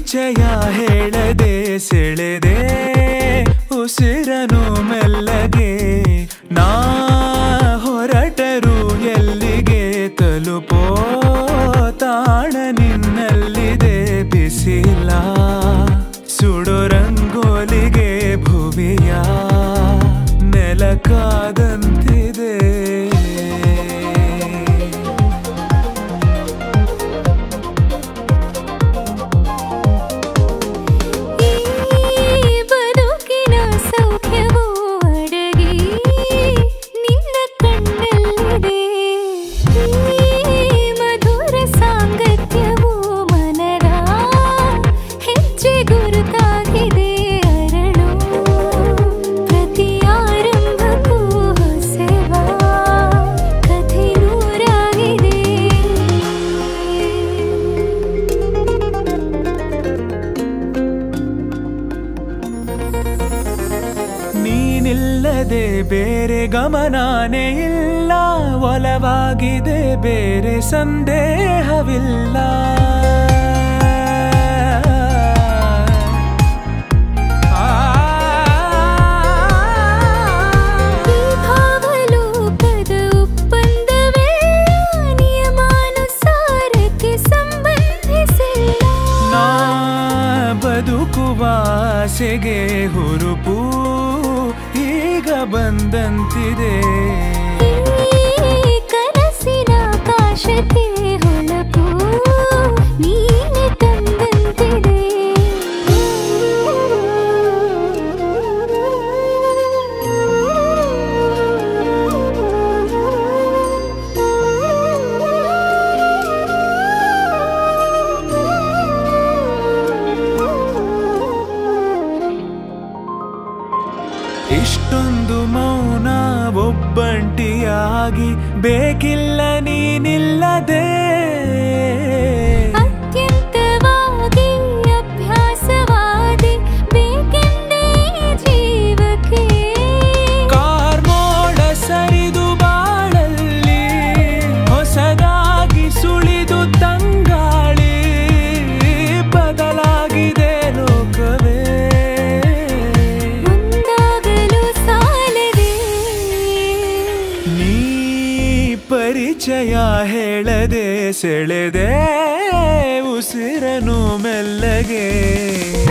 ಪರಿಚಯ ಹೇಳದೆ ಸೆಳೆದೆ ಉಸಿರನು ಮೆಲ್ಲಗೆ ನಾ ಹೊರಟರು ಎಲ್ಲಿಗೆ ತಲುಪೋ ತಾಣ ನಿನ್ನಲ್ಲಿದೆ ಬಿಸಿಲ ಸುಡೋ ರಂಗೋಲಿಗೆ ಭುವಿಯ ನೆಲಕಾದಂತಿದೆ ಈ ಬದುಕಿನ ಸೌಖ್ಯವೂ ಅಡಗಿ ನಿನ್ನ ಕಣ್ಣಲ್ಲಿದೆ ಈ ಮಧುರ ಸಾಂಗತ್ಯವೂ ಮನರ ಹೆಜ್ಜೆ ಗುರುತಾಗಿದೆ ಅರಳು ಪ್ರತಿ ಆರಂಭಕ್ಕೂ ಹೊಸವಾ ಕಥೆ ನೂರಾಗಿದೆ ನೀನಿಲ್ಲದೆ ಬೇರೆ ಗಮನಾನೇ ಇಲ್ಲ ಒಲವಾಗಿದೆ ಬೇರೆ ಸಂದೇಹವಿಲ್ಲ ಈ ಭಾವಲೋಕದ ಒಪ್ಪಂದವೆಲ್ಲ ನಿಯಮಾನುಸಾರಕ್ಕೆ ಸಂಬಂಧಿಸಿಲ್ಲ ನಾ ಬದುಕುವ ಆಸೆಗೆ ಹುರುಪು ಈಗ ಬಂದಂತಿದೆ ಈ ಕನಸಿನ ಕಾಶತೆ ಹೊಳಪು ನೀನೆ ತಂದಂತಿದೆ ಇಷ್ಟೊಂದು ಮೌನ ಒಬ್ಬಂಟಿಯಾಗಿ ಬೇಕಿಲ್ಲ ನೀನಿಲ್ಲದೆ ಅತ್ಯಂತವಾಗಿ ಅಭ್ಯಾಸವಾದಿ ಬೇಕೆಂದೇ ಜೀವಕ್ಕೆ ಕಾರ್ಮೋಡ ಸರಿದು ಬಾಳಲ್ಲಿ ಹೊಸದಾಗಿ ಸುಳಿದು ತಂಗಾಳಿ ಬದಲಾಗಿದೆ ಲೋಕವೇ ಮುಂದಾಗಲು ಸಾಲದೆ ನೀ ಪರಿಚಯ ಹೇಳದೆ ಸೆಳೆದೆ ಉಸಿರನು ಮೆಲ್ಲಗೆ